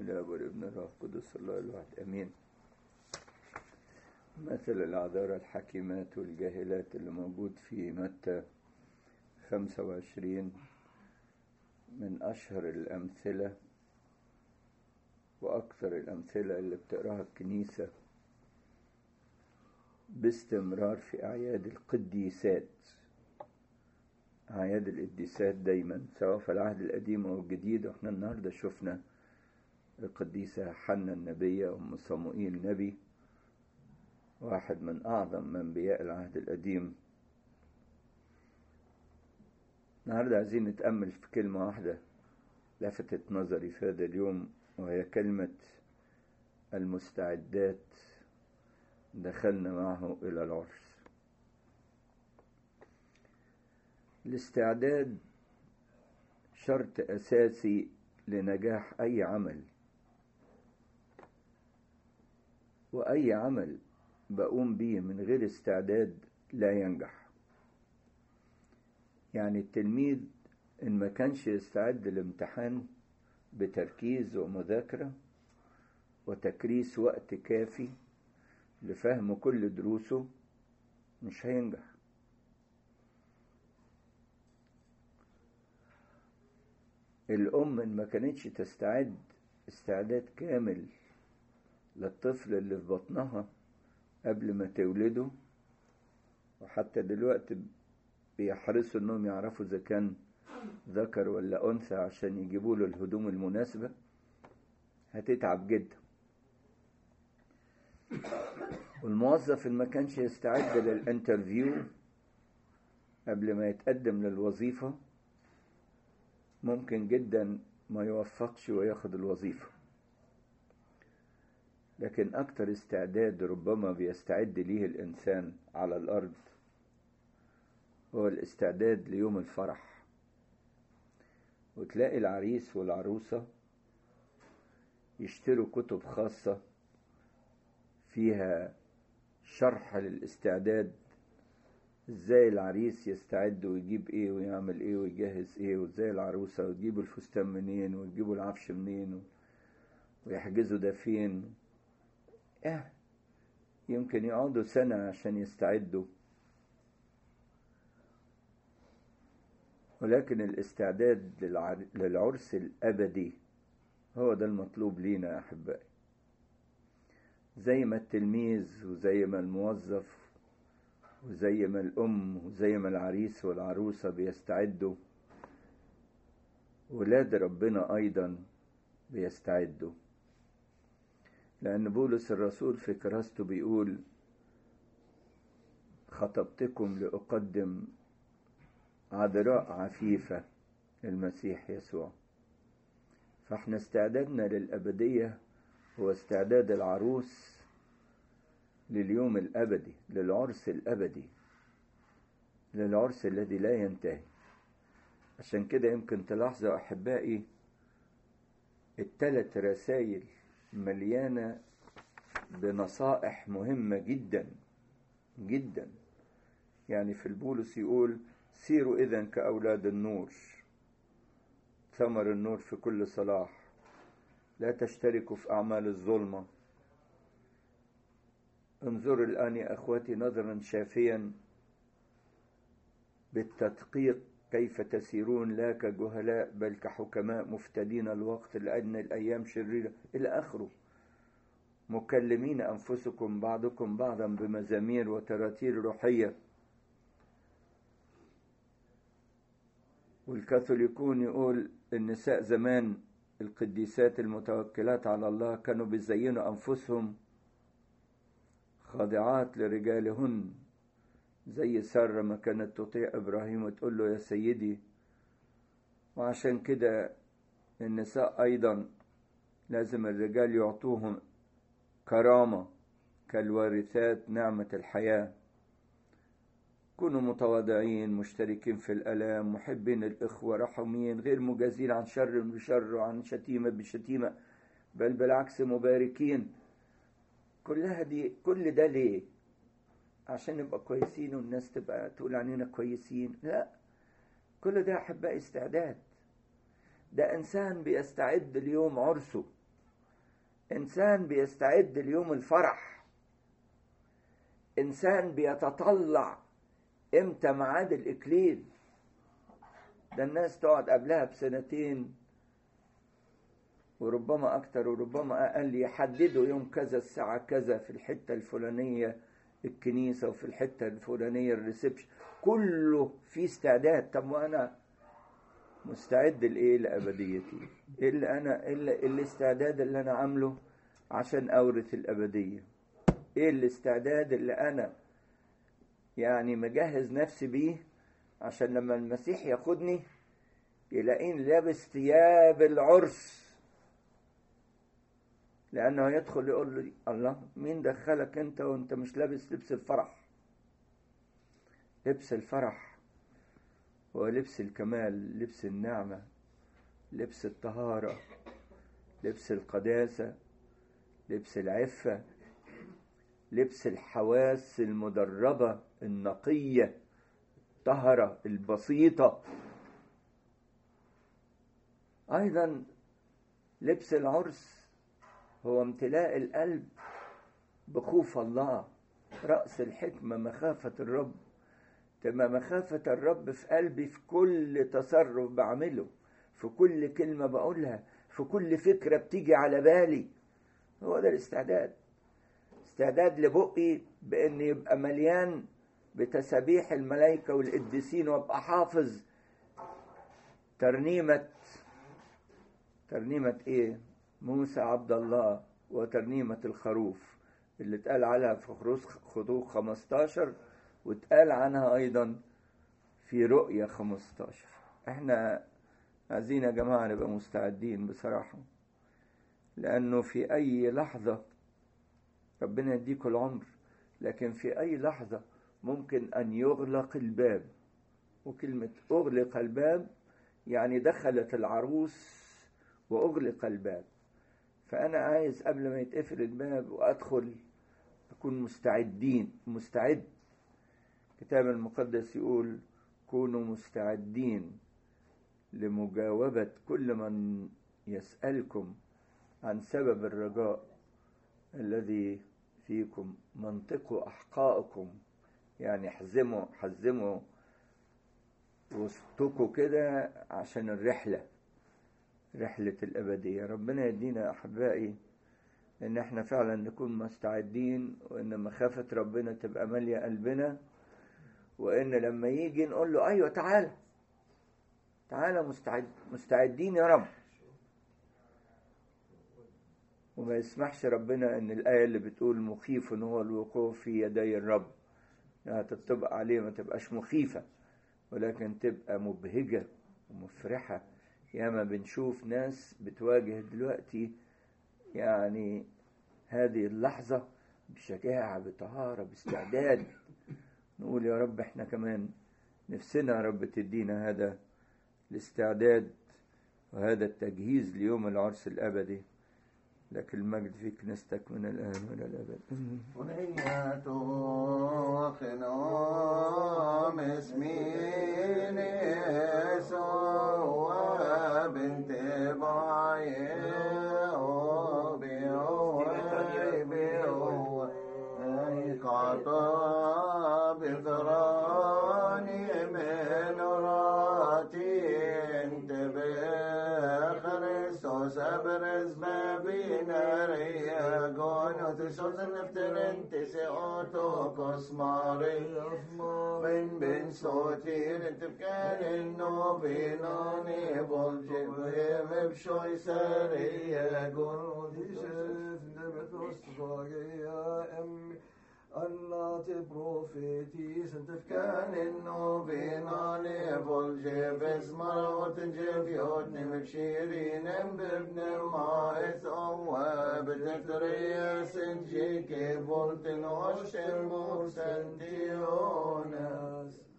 الاب والابن الروح القدس الله الواحد امين مثل العذارى الحكيمات والجاهلات اللي موجود في متى خمسة وعشرين من أشهر الأمثلة وأكثر الأمثلة اللي بتقراها الكنيسة باستمرار في أعياد القديسات أعياد القديسات دايما سواء في العهد القديم أو الجديد وإحنا النهاردة شفنا القديسة حنا النبية أم صموئيل نبي واحد من أعظم أنبياء العهد القديم النهاردة عايزين نتأمل في كلمة واحدة لفتت نظري في هذا اليوم وهي كلمة المستعدات دخلنا معه إلى العرس الاستعداد شرط أساسي لنجاح أي عمل وأي عمل بقوم بيه من غير استعداد لا ينجح يعني التلميذ إن ما كانش يستعد للامتحان بتركيز ومذاكرة وتكريس وقت كافي لفهم كل دروسه مش هينجح الأم إن ما كانتش تستعد استعداد كامل للطفل اللي في بطنها قبل ما تولده وحتى دلوقتي بيحرصوا انهم يعرفوا اذا كان ذكر ولا انثى عشان يجيبوا له الهدوم المناسبه هتتعب جدا والموظف اللي ما كانش يستعد للانترفيو قبل ما يتقدم للوظيفه ممكن جدا ما يوفقش وياخد الوظيفه لكن أكتر استعداد ربما بيستعد ليه الإنسان على الأرض هو الاستعداد ليوم الفرح وتلاقي العريس والعروسة يشتروا كتب خاصة فيها شرح للاستعداد ازاي العريس يستعد ويجيب ايه ويعمل ايه ويجهز ايه وازاي العروسة وتجيبوا الفستان منين وتجيبوا العفش منين ويحجزوا ده فين اه يمكن يقعدوا سنة عشان يستعدوا ولكن الاستعداد للعرس الأبدي هو ده المطلوب لينا يا أحبائي زي ما التلميذ وزي ما الموظف وزي ما الأم وزي ما العريس والعروسة بيستعدوا ولاد ربنا أيضا بيستعدوا لأن بولس الرسول في كراسته بيقول خطبتكم لأقدم عذراء عفيفة المسيح يسوع فاحنا استعدادنا للأبدية هو استعداد العروس لليوم الأبدي للعرس الأبدي للعرس الذي لا ينتهي عشان كده يمكن تلاحظوا أحبائي التلت رسائل مليانة بنصائح مهمة جدا جدا يعني في البولس يقول سيروا إذا كأولاد النور ثمر النور في كل صلاح لا تشتركوا في أعمال الظلمة انظروا الآن يا أخواتي نظرا شافيا بالتدقيق كيف تسيرون لا كجهلاء بل كحكماء مفتدين الوقت لأن الأيام شريرة إلى آخره مكلمين أنفسكم بعضكم بعضا بمزامير وتراتير روحية والكاثوليكون يقول النساء زمان القديسات المتوكلات على الله كانوا بيزينوا أنفسهم خاضعات لرجالهن زي سارة ما كانت تطيع إبراهيم وتقول له يا سيدي وعشان كده النساء أيضا لازم الرجال يعطوهم كرامة كالوارثات نعمة الحياة كونوا متواضعين مشتركين في الألام محبين الإخوة رحمين غير مجازين عن شر بشر وعن شتيمة بشتيمة بل بالعكس مباركين كلها دي كل ده ليه عشان نبقى كويسين والناس تبقى تقول عننا كويسين لا كل ده أحبائي استعداد ده إنسان بيستعد ليوم عرسه إنسان بيستعد ليوم الفرح إنسان بيتطلع إمتى ميعاد الإكليل ده الناس تقعد قبلها بسنتين وربما أكتر وربما أقل يحددوا يوم كذا الساعة كذا في الحتة الفلانية الكنيسة وفي الحتة الفلانية الريسبشن كله في استعداد طب وأنا مستعد لإيه لأبديتي إيه اللي أنا إيه اللي الاستعداد اللي أنا عامله عشان أورث الأبدية إيه الاستعداد اللي أنا يعني مجهز نفسي بيه عشان لما المسيح ياخدني يلاقيني لابس ثياب العرس لأنه يدخل يقول لي الله مين دخلك أنت وأنت مش لابس لبس الفرح لبس الفرح هو لبس الكمال لبس النعمة لبس الطهارة لبس القداسة لبس العفة لبس الحواس المدربة النقية الطهرة البسيطة أيضا لبس العرس هو امتلاء القلب بخوف الله رأس الحكمة مخافة الرب تبقى مخافة الرب في قلبي في كل تصرف بعمله في كل كلمة بقولها في كل فكرة بتيجي على بالي هو ده الاستعداد استعداد لبقي بأن يبقى مليان بتسابيح الملائكة والقديسين وابقى حافظ ترنيمة ترنيمة ايه موسى عبد الله وترنيمة الخروف اللي اتقال عليها في خروج 15 واتقال عنها ايضا في رؤية 15 احنا عايزين يا جماعة نبقى مستعدين بصراحة لانه في اي لحظة ربنا يديكوا العمر لكن في اي لحظة ممكن ان يغلق الباب وكلمة اغلق الباب يعني دخلت العروس واغلق الباب فانا عايز قبل ما يتقفل الباب وادخل اكون مستعدين مستعد الكتاب المقدس يقول كونوا مستعدين لمجاوبة كل من يسألكم عن سبب الرجاء الذي فيكم منطقوا أحقائكم يعني حزموا حزموا وسطكوا كده عشان الرحلة رحلة الأبدية ربنا يدينا أحبائي إن إحنا فعلا نكون مستعدين وإن مخافة ربنا تبقى مالية قلبنا وإن لما يجي نقول له أيوة تعالى تعالى مستعد مستعدين يا رب وما يسمحش ربنا إن الآية اللي بتقول مخيف هو الوقوف في يدي الرب يعني تطبق عليه ما تبقاش مخيفة ولكن تبقى مبهجة ومفرحة ياما بنشوف ناس بتواجه دلوقتي يعني هذه اللحظة بشجاعة بطهارة باستعداد نقول يا رب احنا كمان نفسنا يا رب تدينا هذا الاستعداد وهذا التجهيز ليوم العرس الأبدي لك المجد في كنيستك من الآن وإلى الأبد ونية خنام اسمين يسوع بنت باي بذراني من راتي انت بخريستوس ابرز ما بينا رياقون وتشوز نفتر انت سيوتو كوسماري من بين صوتي انت بكان انه بيناني بولجي بهم بشوي سرياقون وديشف نبتوس يا امي alla te profeti sent kan inno binani volje besmarot jeviot nim shirin bibne ma es awa betekriya sent jike voltin oshtem buk sentionas